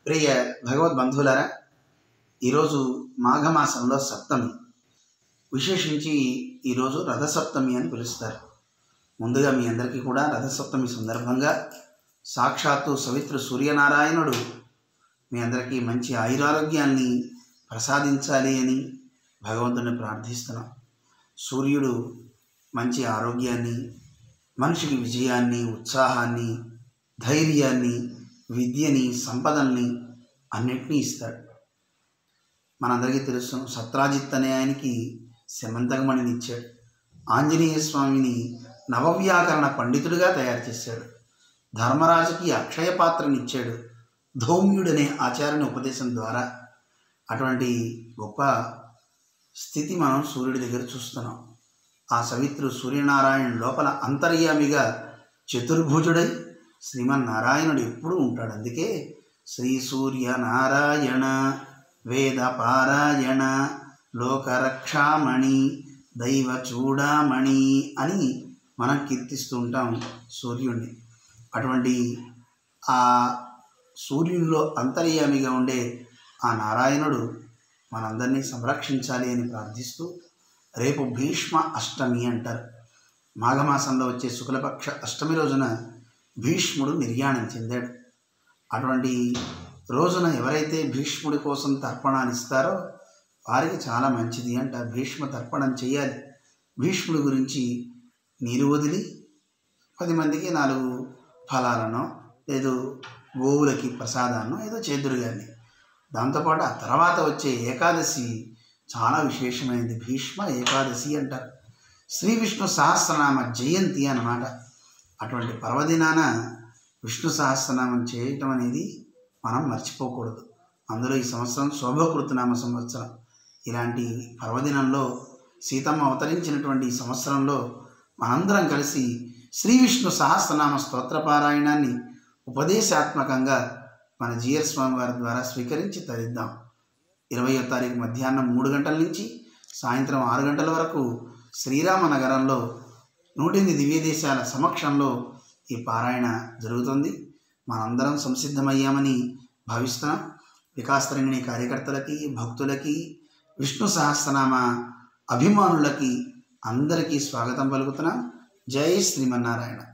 ప్రియ భగవద్బంధువులారా ఈరోజు మాఘమాసంలో సప్తమి విశేషించి ఈరోజు రథసప్తమి అని పిలుస్తారు ముందుగా మీ అందరికీ కూడా రథసప్తమి సందర్భంగా సాక్షాత్తు సవిత్రు సూర్యనారాయణుడు మీ అందరికీ మంచి ఆయురారోగ్యాన్ని ప్రసాదించాలి అని భగవంతుని ప్రార్థిస్తున్నాం సూర్యుడు మంచి ఆరోగ్యాన్ని మనిషికి విజయాన్ని ఉత్సాహాన్ని ధైర్యాన్ని విద్యని సంపదల్ని అన్నిటినీ ఇస్తాడు మనందరికీ తెలుసు సత్రాజిత్ అనే ఆయనకి శమంతకమణిని ఇచ్చాడు ఆంజనేయ స్వామిని నవవ్యాకరణ పండితుడిగా తయారు చేశాడు ధర్మరాజుకి అక్షయ పాత్రని ఇచ్చాడు ధౌమ్యుడనే ఆచార్యుని ఉపదేశం ద్వారా అటువంటి గొప్ప స్థితి మనం సూర్యుడి దగ్గర చూస్తున్నాం ఆ సవిత్రు సూర్యనారాయణ లోపల అంతర్యామిగా చతుర్భుజుడై శ్రీమన్నారాయణుడు ఎప్పుడూ ఉంటాడు అందుకే శ్రీ సూర్యనారాయణ వేద పారాయణ లోకరక్షామణి దైవ చూడామణి అని మనం కీర్తిస్తూ ఉంటాం సూర్యుడిని అటువంటి ఆ సూర్యునిలో అంతర్యామిగా ఉండే ఆ నారాయణుడు మనందరినీ సంరక్షించాలి అని ప్రార్థిస్తూ రేపు భీష్మ అష్టమి అంటారు మాఘమాసంలో వచ్చే శుక్లపక్ష అష్టమి రోజున భీష్ముడు నిర్యాణం చెందాడు అటువంటి రోజున ఎవరైతే భీష్ముడి కోసం తర్పణాన్ని ఇస్తారో వారికి చాలా మంచిది అంట భీష్మ తర్పణం చేయాలి భీష్ముడి గురించి నీరు వదిలి పది మందికి నాలుగు ఫలాలను లేదు గోవులకి ప్రసాదాన్ని ఏదో చేదురు కానీ దాంతోపాటు ఆ తర్వాత వచ్చే ఏకాదశి చాలా విశేషమైనది భీష్మ ఏకాదశి అంటారు శ్రీ విష్ణు సహస్రనామ జయంతి అన్నమాట అటువంటి పర్వదినాన విష్ణు సహస్రనామం చేయటం అనేది మనం మర్చిపోకూడదు అందులో ఈ సంవత్సరం శోభకృతనామ సంవత్సరం ఇలాంటి పర్వదినంలో సీతమ్మ అవతరించినటువంటి ఈ సంవత్సరంలో మనందరం కలిసి శ్రీ విష్ణు సహస్రనామ స్తోత్ర పారాయణాన్ని ఉపదేశాత్మకంగా మన జిఆర్ స్వామి వారి ద్వారా స్వీకరించి తరిద్దాం ఇరవయో తారీఖు మధ్యాహ్నం మూడు గంటల నుంచి సాయంత్రం ఆరు గంటల వరకు శ్రీరామ నగరంలో నూటెనిమిది దివ్యదేశాల సమక్షంలో ఈ పారాయణ జరుగుతుంది మనందరం సంసిద్ధమయ్యామని భావిస్తున్నాం వికాసతరంగిణి కార్యకర్తలకి భక్తులకి విష్ణు సహస్రనామ అభిమానులకి అందరికీ స్వాగతం పలుకుతున్నాం జై శ్రీమన్నారాయణ